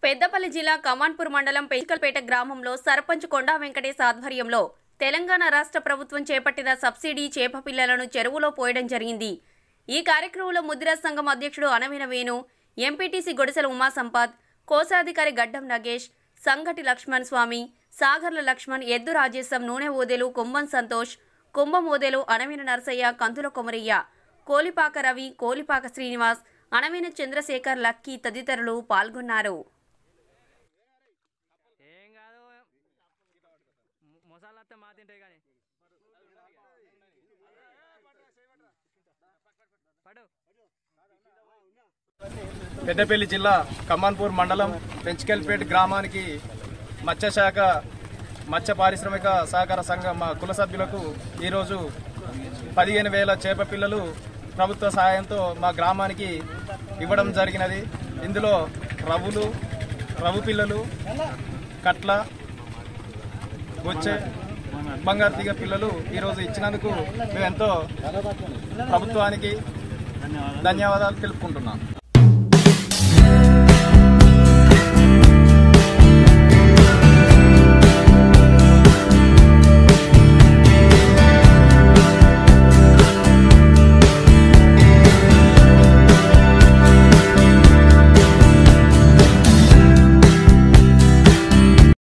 పెద్దపల్లి జిల్లా కమాన్పూర్ మండలం పెంకల్పేట గ్రామంలో సర్పంచ్ కొండా వెంకటేశ్ ఆధ్వర్యంలో తెలంగాణ రాష్ట్ర ప్రభుత్వం చేపట్టిన సబ్సిడీ చేప పిల్లలను చెరువులో పోయడం జరిగింది ఈ కార్యక్రమంలో ముద్రా సంఘం అధ్యక్షుడు అనవిన వేణు ఎంపీటీసీ గొడిసెల ఉమాసంపత్ కోశాధికారి గడ్డం నగేష్ సంగటి లక్ష్మణ్ స్వామి సాగర్ల లక్ష్మణ్ ఎద్దు రాజేశం నూనె ఓదెలు కుంభం సంతోష్ కుంభం ఓదెలు అనవిన నరసయ్య కంతుల కొమరయ్య కోలిపాక రవి కోలిపాక శ్రీనివాస్ అనవిన చంద్రశేఖర్ లక్కీ తదితరులు పాల్గొన్నారు ఏం కాదు మొసాలు వస్తే మా తింటాయి కానీ పడు పెద్దపల్లి జిల్లా కమాన్పూర్ మండలం పెంచుకెల్పేట గ్రామానికి మత్స్యశాఖ మత్స్య పారిశ్రామిక సహకార సంఘం మా కుల సభ్యులకు ఈరోజు పదిహేను వేల చేప పిల్లలు ప్రభుత్వ సహాయంతో మా గ్రామానికి ఇవ్వడం జరిగినది ఇందులో రవ్వులు రవ్వు పిల్లలు కట్ల బొచ్చె బంగారు తీగ పిల్లలు ఈరోజు ఇచ్చినందుకు మేము ఎంతో ప్రభుత్వానికి ధన్యవాదాలు తెలుపుకుంటున్నాం